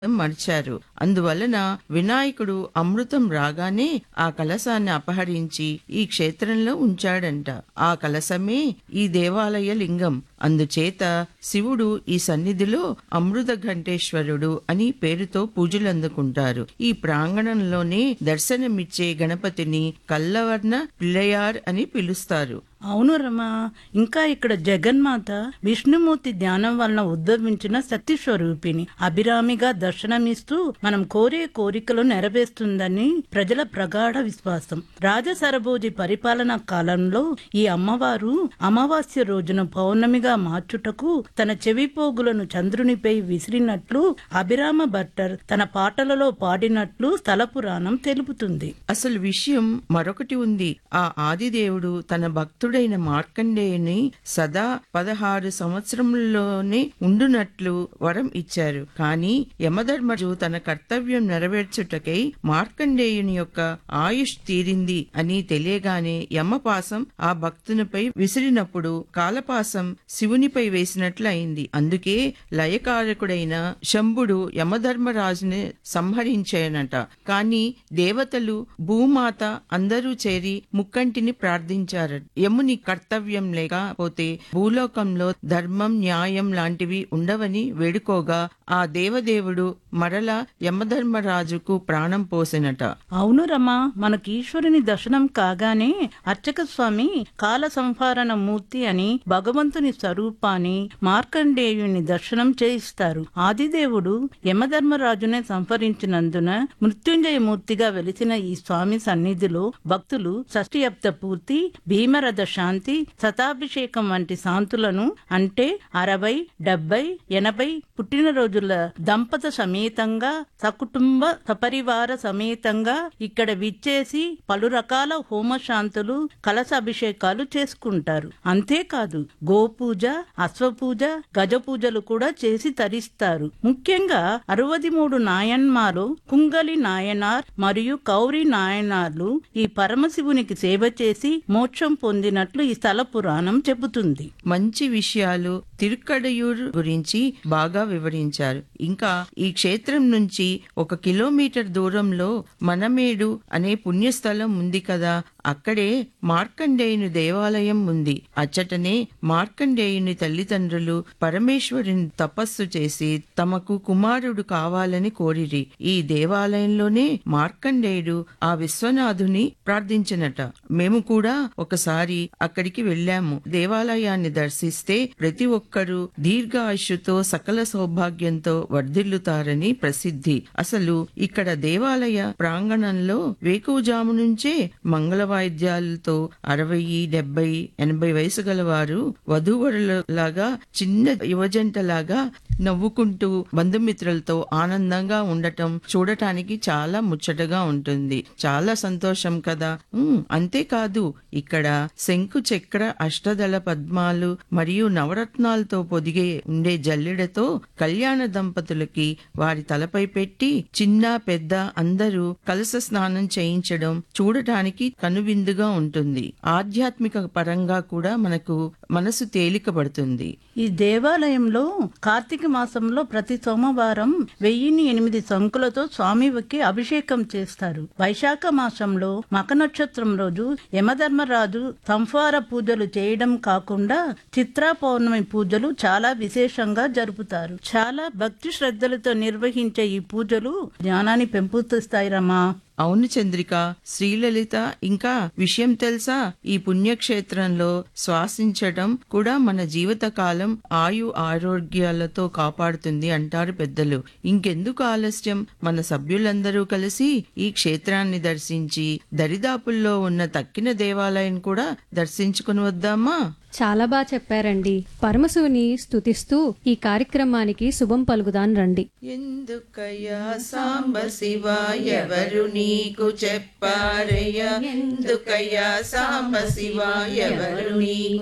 మర్చారు అందువలన వినాయకుడు అమృతం రాగానే ఆ కలశాన్ని అపహరించి ఈ క్షేత్రంలో ఉంచాడంట ఆ కలశమే ఈ దేవాలయ లింగం అందుచేత శివుడు ఈ సన్నిధిలో అమృత ఘంటేశ్వరుడు అని పేరుతో పూజలందుకుంటారు ఈ ప్రాంగణంలోనే దర్శనమిచ్చే గణపతిని కల్లవర్ణ పిల్లయార్ అని పిలుస్తారు అవును రమా ఇంకా ఇక్కడ జగన్మాత విష్ణుమూర్తి ధ్యానం వలన ఉద్భవించిన శక్తి స్వరూపిణి అభిరామిగా దర్శనమిస్తూ మనం కోరే కోరికలు నెరవేరుస్తుందని ప్రజల ప్రగాఢ విశ్వాసం రాజసరభోజి పరిపాలనా కాలంలో ఈ అమ్మవారు అమావాస్య రోజున పౌర్ణమిగా మార్చుటకు తన చెవిపోగులను చంద్రునిపై విసిరినట్లు అభిరామ భట్టర్ తన పాటలలో పాడినట్లు స్థల పురాణం తెలుపుతుంది అసలు విషయం మరొకటి ఉంది ఆ ఆదిదేవుడు తన భక్తుడైన మార్కండేయుని సదా పదహారు సంవత్సరంలోనే ఉండునట్లు వరం ఇచ్చారు కానీ యమధర్మజు తన కర్తవ్యం నెరవేర్చుటకై మార్కండేయుని యొక్క ఆయుష్ తీరింది అని తెలియగానే యమపాసం ఆ భక్తునిపై విసిరినప్పుడు కాలపాసం శివునిపై వేసినట్లు అయింది అందుకే లయకారకుడైన శంభుడు యమధర్మరాజుని సంహరించానట కానీ దేవతలు భూమాత అందరూ చేరి ముక్కంటిని ప్రార్థించారు యముని కర్తవ్యం లేకపోతే భూలోకంలో ధర్మం న్యాయం లాంటివి ఉండవని వేడుకోగా ఆ దేవదేవుడు మరల యమధర్మరాజుకు ప్రాణం పోసినట అవును రమా మనకి ఈశ్వరుని దర్శనం కాగానే అర్చక స్వామి కాల సంహారణ మూర్తి అని భగవంతుని స్వరూపాన్ని మార్కండేయుని దర్శనం చేయిస్తారు ఆదిదేవుడు యమధర్మరాజునే సంహరించినందున మృత్యుంజయ మూర్తిగా వెలిసిన ఈ స్వామి సన్నిధిలో భక్తులు షష్ఠియప్త పూర్తి భీమరథ శాంతి శతాభిషేకం వంటి శాంతులను అంటే అరవై డెబ్బై ఎనభై పుట్టినరోజుల దంపత సమేతంగా సకుటుంబ సపరివార సమేతంగా ఇక్కడ విచ్చేసి పలు రకాల హోమశాంతులు కలశ అభిషేకాలు చేసుకుంటారు అంతేకాదు గోపూజ అశ్వపూజ గజ పూజలు కూడా చేసి తరిస్తారు ముఖ్యంగా అరవది మూడు నాయన్మాలో కుంగలి నాయనార్ మరియు కౌరి నాయనార్లు ఈ పరమశివునికి సేవ చేసి మోక్షం పొందినట్లు ఈ స్థల పురాణం చెబుతుంది మంచి విషయాలు తిరుక్కడయూరు గురించి బాగా వివరించారు ఇంకా ఈ క్షేత్రం నుంచి ఒక కిలోమీటర్ దూరంలో మనమేడు అనే పుణ్యస్థలం ఉంది కదా అక్కడే మార్కండేయుని దేవాలయం ఉంది అచ్చటనే మార్కండేయుని తల్లిదండ్రులు పరమేశ్వరుని తపస్సు చేసి తమకు కుమారుడు కావాలని కోరిరి ఈ దేవాలయంలోనే మార్కండేయుడు ఆ విశ్వనాథుని ప్రార్థించినట మేము కూడా ఒకసారి అక్కడికి వెళ్ళాము దేవాలయాన్ని దర్శిస్తే ప్రతి ఒక్కరూ దీర్ఘాయుషుతో సకల సౌభాగ్యంతో వర్ధిల్లుతారని ప్రసిద్ధి అసలు ఇక్కడ దేవాలయ ప్రాంగణంలో వేకువజాము నుంచే మంగళ వాయిద్యాలతో అరవై డెబ్బై ఎనభై వయసు గల వారు వధూవరులలాగా చిన్న యువజంటలాగా నవ్వుకుంటూ బంధుమిత్రులతో ఆనందంగా ఉండటం చూడటానికి చాలా ముచ్చటగా ఉంటుంది చాలా సంతోషం కదా ఉమ్, అంతేకాదు ఇక్కడ శంకు చక్ర అష్టదళ పద్మాలు మరియు నవరత్నాలతో పొదిగే ఉండే జల్లెడతో కళ్యాణ దంపతులకి వారి తలపై పెట్టి చిన్న పెద్ద అందరూ కలస స్నానం చేయించడం చూడటానికి కనువిందుగా ఉంటుంది ఆధ్యాత్మిక పరంగా కూడా మనకు మనసు తేలిక పడుతుంది ఈ దేవాలయంలో కార్తీక మాసంలో ప్రతి సోమవారం వెయ్యిన్ని ఎనిమిది సంకులతో స్వామికి అభిషేకం చేస్తారు వైశాఖ మాసంలో మక నక్షత్రం రోజు యమధర్మరాజు సంఫార పూజలు చేయడం కాకుండా చిత్రా పౌర్ణమి పూజలు చాలా విశేషంగా జరుపుతారు చాలా భక్తి శ్రద్ధలతో నిర్వహించే ఈ పూజలు జ్ఞానాన్ని పెంపొందిస్తాయి రమా అవును చంద్రిక శ్రీలలిత ఇంకా విషయం తెలుసా ఈ పుణ్యక్షేత్రంలో శ్వాసించడం కూడా మన జీవిత కాలం ఆయు ఆరోగ్యాలతో కాపాడుతుంది అంటారు పెద్దలు ఇంకెందుకు ఆలస్యం మన సభ్యులందరూ కలిసి ఈ క్షేత్రాన్ని దర్శించి దరిదాపుల్లో ఉన్న తక్కిన దేవాలయం కూడా దర్శించుకుని వద్దామా చాలా బాగా చెప్పారండి పరమశివుని స్తుతిస్తూ ఈ కార్యక్రమానికి శుభం పలుకుదాన్ రండి ఎందుకయ్యా సాంబ శివ ఎవరు నీకు చెప్పారయ్యా ఎందుకయ్యా సాంబ శివ ఎవరు నీకు